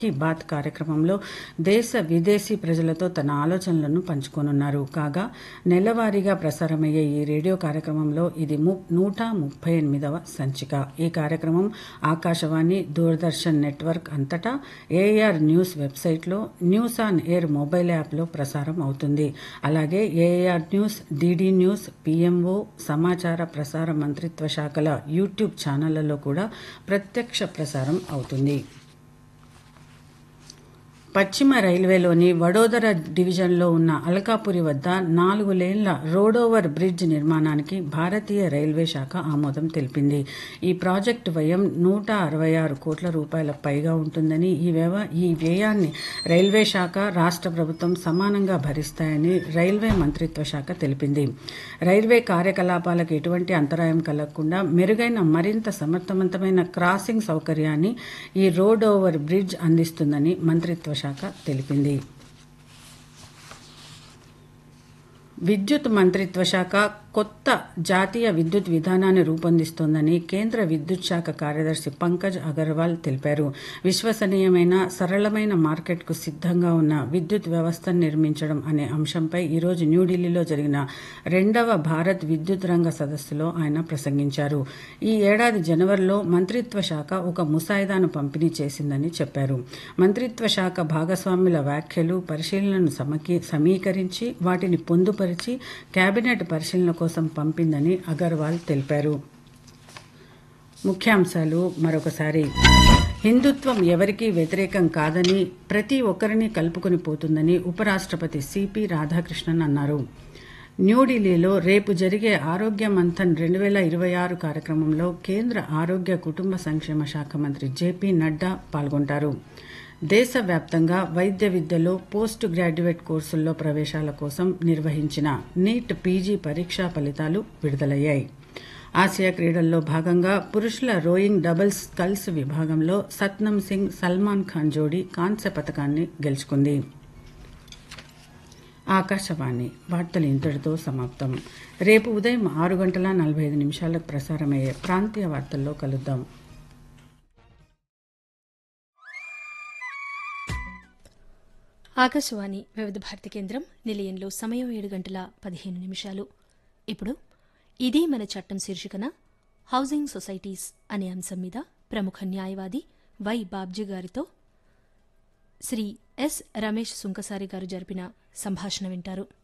key bath కార్యక్రమంలో దేశ విదేశీ ప్రజలతో తన ఆలోచనలను పంచుకోనున్నారు కాగా నెలవారీగా ప్రసారమయ్యే ఈ రేడియో కార్యక్రమంలో ఇది ము నూట ముప్పై ఎనిమిదవ సంచిక ఈ కార్యక్రమం ఆకాశవాణి దూరదర్శన్ నెట్వర్క్ అంతటా ఏఆర్ న్యూస్ వెబ్సైట్లో న్యూస్ ఆన్ ఎయిర్ మొబైల్ యాప్లో ప్రసారం అవుతుంది అలాగే AIR news DD news PMO సమాచార ప్రసార మంత్రిత్వ శాఖల యూట్యూబ్ ఛానళ్లలో కూడా ప్రత్యక్ష ప్రసారం అవుతుంది పశ్చిమ రైల్వేలోని వడోదర డివిజన్లో ఉన్న అల్కాపురి వద్ద నాలుగు లేన్ల రోడోవర్ బ్రిడ్జ్ నిర్మాణానికి భారతీయ రైల్వే శాఖ ఆమోదం తెలిపింది ఈ ప్రాజెక్టు వ్యయం నూట అరవై ఆరు కోట్ల రూపాయల పైగా ఉంటుందని ఈ వ్యవ ఈ వ్యయాన్ని రైల్వే శాఖ రాష్ట్ర ప్రభుత్వం సమానంగా భరిస్తాయని రైల్వే మంత్రిత్వ శాఖ తెలిపింది రైల్వే కార్యకలాపాలకు ఎటువంటి అంతరాయం కలగకుండా మెరుగైన మరింత సమర్థవంతమైన క్రాసింగ్ సౌకర్యాన్ని ఈ రోడ్ ఓవర్ బ్రిడ్జ్ అందిస్తుందని మంత్రిత్వ శాఖ తెలిపింది విద్యుత్ మంత్రిత్వ శాఖ కొత్త జాతీయ విద్యుత్ విధానాన్ని రూపొందిస్తోందని కేంద్ర విద్యుత్ శాఖ కార్యదర్శి పంకజ్ అగర్వాల్ తెలిపారు విశ్వసనీయమైన సరళమైన మార్కెట్కు సిద్ధంగా ఉన్న విద్యుత్ వ్యవస్థను నిర్మించడం అనే అంశంపై ఈరోజు న్యూఢిల్లీలో జరిగిన రెండవ భారత్ విద్యుత్ రంగ సదస్సులో ఆయన ప్రసంగించారు ఈ ఏడాది జనవరిలో మంత్రిత్వ శాఖ ఒక ముసాయిదాను పంపిణీ చేసిందని చెప్పారు మంత్రిత్వ శాఖ భాగస్వాముల వ్యాఖ్యలు పరిశీలనను సమకీ సమీకరించి వాటిని పొందుపరిచి కేబినెట్ పరిశీలన కోసం పంపిందని అగర్వాల్ తెలిపారు ముఖ్యాంశాలు మరొకసారి హిందుత్వం ఎవరికీ వ్యతిరేకం కాదని ప్రతి ఒక్కరిని కలుపుకొని పోతుందని ఉపరాష్ట్రపతి సిపి రాధాకృష్ణన్ అన్నారు న్యూఢిల్లీలో రేపు జరిగే ఆరోగ్య మంథన్ రెండు వేల ఇరవై ఆరు కార్యక్రమంలో కేంద్ర ఆరోగ్య కుటుంబ సంక్షేమ శాఖ మంత్రి జేపీ నడ్డా పాల్గొంటారు దేశవ్యాప్తంగా వైద్య విద్యలో పోస్ట్ గ్రాడ్యుయేట్ కోర్సుల్లో ప్రవేశాల కోసం నిర్వహించిన నీట్ పీజీ పరీక్షా ఫలితాలు విడుదలయ్యాయి ఆసియా క్రీడల్లో భాగంగా పురుషుల రోయింగ్ డబుల్స్ స్కల్స్ విభాగంలో సత్నం సింగ్ సల్మాన్ ఖాన్ జోడీ కాంస్య పథకాన్ని గెలుచుకుంది ఆకాశవాణి వార్తలు ఇంతటితో సమాప్తం రేపు ఉదయం ఆరు గంటల నలభై ఐదు నిమిషాలకు ప్రసారమయ్యే ప్రాంతీయ వార్తల్లో కలుద్దాం ఆకాశవాణి వివిధ భారతి కేంద్రం నిలయంలో సమయం ఏడు గంటల పదిహేను నిమిషాలు ఇప్పుడు ఇది మన చట్టం శీర్షికన హౌసింగ్ సొసైటీస్ అనే అంశం మీద ప్రముఖ న్యాయవాది వై బాబ్జీ గారితో శ్రీ ఎస్ రమేష్ సుంకసారి గారు జరిపిన సంభాషణ వింటారు